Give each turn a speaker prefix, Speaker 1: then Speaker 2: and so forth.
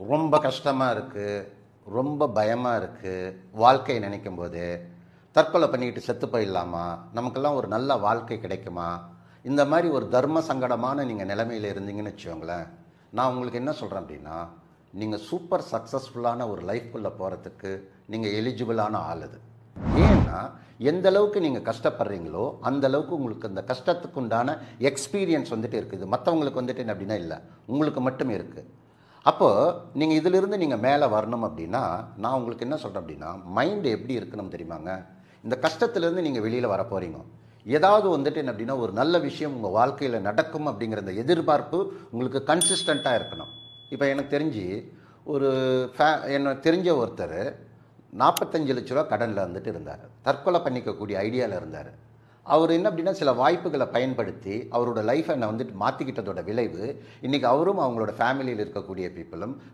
Speaker 1: ரொம்ப கஷ்டமாக இருக்குது ரொம்ப பயமாக இருக்குது வாழ்க்கையை நினைக்கும் போது தற்கொலை பண்ணிக்கிட்டு செத்து போயிடலாமா நமக்கெல்லாம் ஒரு நல்ல வாழ்க்கை கிடைக்குமா இந்த மாதிரி ஒரு தர்ம சங்கடமான நீங்கள் நிலைமையில் இருந்தீங்கன்னு வச்சுக்கோங்களேன் நான் உங்களுக்கு என்ன சொல்கிறேன் அப்படின்னா நீங்கள் சூப்பர் சக்ஸஸ்ஃபுல்லான ஒரு லைஃப்குள்ளே போகிறதுக்கு நீங்கள் எலிஜிபிளான ஆள் அது ஏன்னா எந்த அளவுக்கு நீங்கள் கஷ்டப்படுறீங்களோ அந்த அளவுக்கு உங்களுக்கு அந்த கஷ்டத்துக்கு உண்டான எக்ஸ்பீரியன்ஸ் வந்துட்டு இருக்குது மற்றவங்களுக்கு வந்துட்டு என்ன அப்படின்னா இல்லை உங்களுக்கு மட்டுமே இருக்குது அப்போது நீங்கள் இதிலிருந்து நீங்கள் மேலே வரணும் அப்படின்னா நான் உங்களுக்கு என்ன சொல்கிறேன் அப்படின்னா மைண்டு எப்படி இருக்கணும் தெரியுமாங்க இந்த கஷ்டத்துலேருந்து நீங்கள் வெளியில் வர போகிறீங்க ஏதாவது வந்துட்டு என்ன அப்படின்னா ஒரு நல்ல விஷயம் உங்கள் வாழ்க்கையில் நடக்கும் அப்படிங்கிற அந்த எதிர்பார்ப்பு உங்களுக்கு கன்சிஸ்டண்ட்டாக இருக்கணும் இப்போ எனக்கு தெரிஞ்சு ஒரு ஃபே எனக்கு தெரிஞ்ச ஒருத்தர் நாற்பத்தஞ்சு லட்ச ரூபா கடனில் வந்துட்டு இருந்தார் தற்கொலை பண்ணிக்கக்கூடிய ஐடியாவில் இருந்தார் அவர் என்ன அப்படின்னா சில வாய்ப்புகளை பயன்படுத்தி அவரோட லைஃப்பை நான் வந்துட்டு மாற்றிக்கிட்டதோட விளைவு இன்றைக்கி அவரும் அவங்களோட ஃபேமிலியில் இருக்கக்கூடிய பீப்புளும்